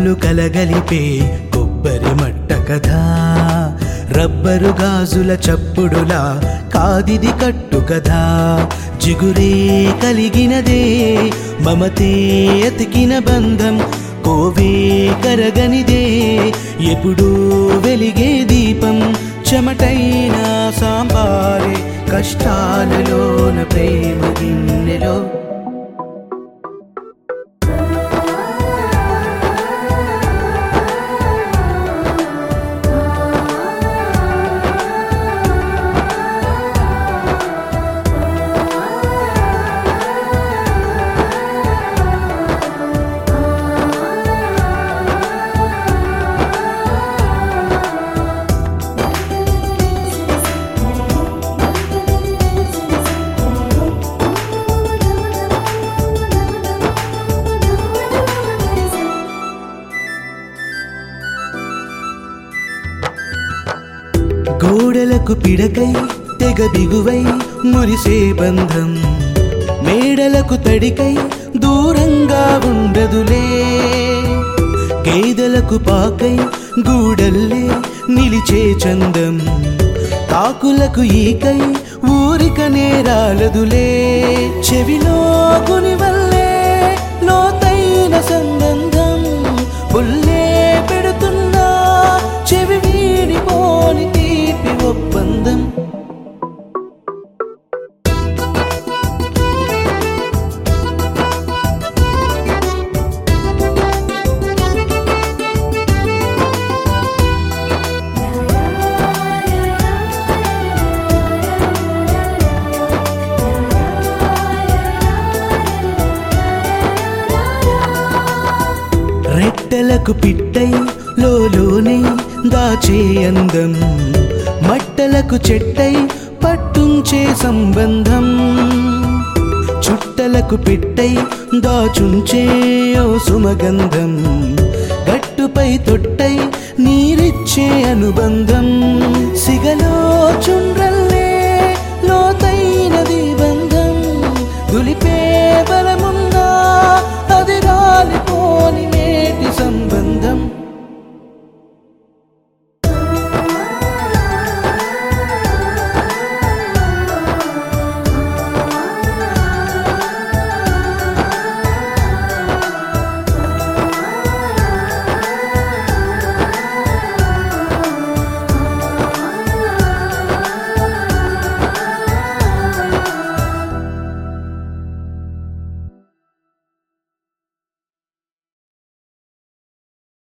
కలలు కలగలిపే కొబ్బరి మట్ట కథ రబ్బరు గాజుల చప్పుడులా కాదిది కట్టు కథ జిగురే కలిగినదే మమతే అతికిన బంధం కోవే కరగనిదే ఎప్పుడూ వెలిగే దీపం చెమటైన సాంబారే కష్టాలలోన ప్రేమ గిన్నెలో గోడలకు పిడకై తెగ బిగువై మురిసే బంధం మేడలకు తడికై దూరంగా ఉండదులే గేదెలకు పాకై గూడల్లే నిలిచే చందం కాకులకు ఈకై ఊరిక నేరాలదులే చెవిలో గుని వల్లే లోతైన సంబంధం పుల్లే పెడుతున్నా చెవి వీడిపోని తీపి ఒప్పందం రెట్టలకు పిట్టై లోలోనే దాచే అందం మట్టలకు చెట్టై పట్టుంచే సంబంధం చుట్టలకు పెట్టై దాచుంచే ఓ సుమగంధం గట్టుపై తొట్టై నీరిచ్చే అనుబంధం సిగలో చుండ్రల్లే